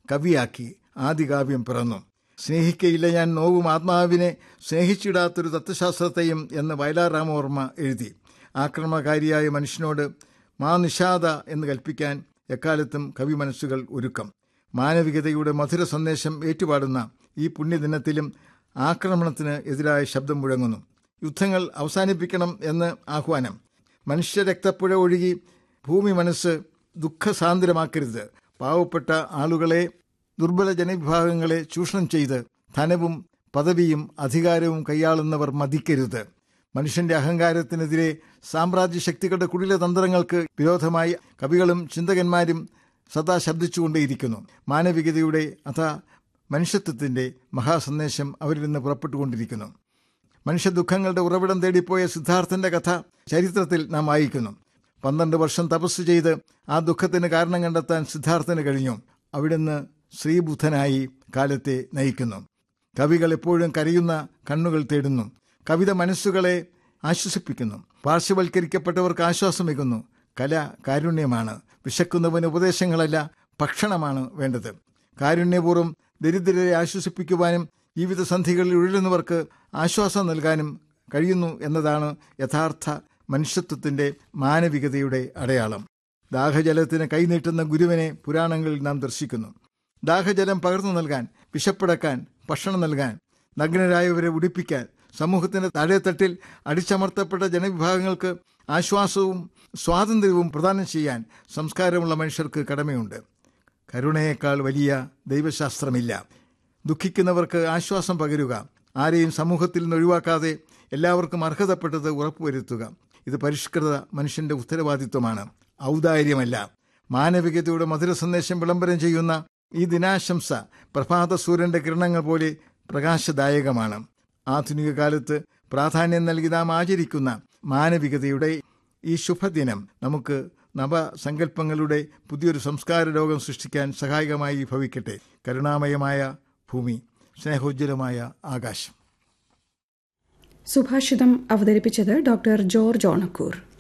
കവിയാക്കി ആദികാവ്യം പിറന്നു സ്നേഹിക്കയില്ല ഞാൻ നോവും ആത്മാവിനെ സ്നേഹിച്ചിടാത്തൊരു തത്വശാസ്ത്രത്തെയും എന്ന് വയലാർ രാമവർമ്മ എഴുതി ആക്രമണകാരിയായ മനുഷ്യനോട് മാ നിഷാദ എന്ന് കൽപ്പിക്കാൻ എക്കാലത്തും കവി മനസ്സുകൾ ഒരുക്കം മാനവികതയുടെ മധുര സന്ദേശം ഏറ്റുപാടുന്ന ഈ പുണ്യദിനത്തിലും ആക്രമണത്തിന് എതിരായ ശബ്ദം മുഴങ്ങുന്നു യുദ്ധങ്ങൾ അവസാനിപ്പിക്കണം എന്ന് ആഹ്വാനം മനുഷ്യരക്തപ്പുഴ ഒഴുകി ഭൂമി മനസ്സ് ദുഃഖസാന്ദ്രമാക്കരുത് പാവപ്പെട്ട ആളുകളെ ദുർബല ജനവിഭാഗങ്ങളെ ചൂഷണം ചെയ്ത് ധനവും പദവിയും അധികാരവും കൈയാളുന്നവർ മതിക്കരുത് മനുഷ്യന്റെ അഹങ്കാരത്തിനെതിരെ സാമ്രാജ്യ ശക്തികളുടെ കുടില തന്ത്രങ്ങൾക്ക് വിരോധമായി കവികളും ചിന്തകന്മാരും സദാ ശബ്ദിച്ചുകൊണ്ടേയിരിക്കുന്നു മാനവികതയുടെ അഥ മനുഷ്യത്വത്തിന്റെ മഹാസന്ദേശം അവരിൽ നിന്ന് പുറപ്പെട്ടുകൊണ്ടിരിക്കുന്നു മനുഷ്യ ദുഃഖങ്ങളുടെ ഉറവിടം തേടിപ്പോയ സിദ്ധാർത്ഥന്റെ കഥ ചരിത്രത്തിൽ നാം വായിക്കുന്നു പന്ത്രണ്ട് വർഷം തപസ് ചെയ്ത് ആ ദുഃഖത്തിന് കാരണം കണ്ടെത്താൻ സിദ്ധാർത്ഥന് കഴിഞ്ഞു അവിടുന്ന് ശ്രീബുദ്ധനായി കാലത്തെ നയിക്കുന്നു കവികൾ എപ്പോഴും കരയുന്ന കണ്ണുകൾ തേടുന്നു കവിത മനസ്സുകളെ ആശ്വസിപ്പിക്കുന്നു പാർശ്വവൽക്കരിക്കപ്പെട്ടവർക്ക് ആശ്വാസമേകുന്നു കല കാരുണ്യമാണ് വിശക്കുന്നവന് ഉപദേശങ്ങളല്ല ഭക്ഷണമാണ് വേണ്ടത് കാരുണ്യപൂർവ്വം ദരിദ്രരെ ആശ്വസിപ്പിക്കുവാനും ജീവിത സന്ധികളിൽ ഉഴലുന്നവർക്ക് ആശ്വാസം നൽകാനും കഴിയുന്നു എന്നതാണ് യഥാർത്ഥ മനുഷ്യത്വത്തിന്റെ മാനവികതയുടെ അടയാളം ദാഹജലത്തിന് കൈനീട്ടുന്ന ഗുരുവിനെ പുരാണങ്ങളിൽ നാം ദർശിക്കുന്നു ദാഹജലം പകർന്നു നൽകാൻ വിശപ്പടക്കാൻ ഭക്ഷണം നൽകാൻ നഗ്നരായവരെ ഉടിപ്പിക്കാൻ സമൂഹത്തിന്റെ താഴെത്തട്ടിൽ അടിച്ചമർത്തപ്പെട്ട ജനവിഭാഗങ്ങൾക്ക് ആശ്വാസവും സ്വാതന്ത്ര്യവും പ്രദാനം ചെയ്യാൻ സംസ്കാരമുള്ള മനുഷ്യർക്ക് കടമയുണ്ട് കരുണയേക്കാൾ വലിയ ദൈവശാസ്ത്രമില്ല ദുഃഖിക്കുന്നവർക്ക് ആശ്വാസം പകരുക ആരെയും സമൂഹത്തിൽ നിന്ന് ഒഴിവാക്കാതെ എല്ലാവർക്കും അർഹതപ്പെട്ടത് ഉറപ്പുവരുത്തുക ഇത് പരിഷ്കൃത മനുഷ്യന്റെ ഉത്തരവാദിത്വമാണ് ഔദാര്യമല്ല മാനവികതയുടെ മധുര സന്ദേശം വിളംബരം ചെയ്യുന്ന ഈ ദിനാശംസ പ്രഭാത സൂര്യന്റെ കിരണങ്ങൾ പോലെ പ്രകാശദായകമാണ് ആധുനിക കാലത്ത് പ്രാധാന്യം നൽകി നാം ആചരിക്കുന്ന മാനവികതയുടെ ഈ ശുഭദിനം നമുക്ക് നവസങ്കല്പങ്ങളുടെ പുതിയൊരു സംസ്കാര ലോകം സൃഷ്ടിക്കാൻ സഹായകമായി ഭവിക്കട്ടെ കരുണാമയമായ ഭൂമി സ്നേഹോജ്വലമായ ആകാശം സുഭാഷിതം അവതരിപ്പിച്ചത് ഡോക്ടർ ജോർജ് ഓണക്കൂർ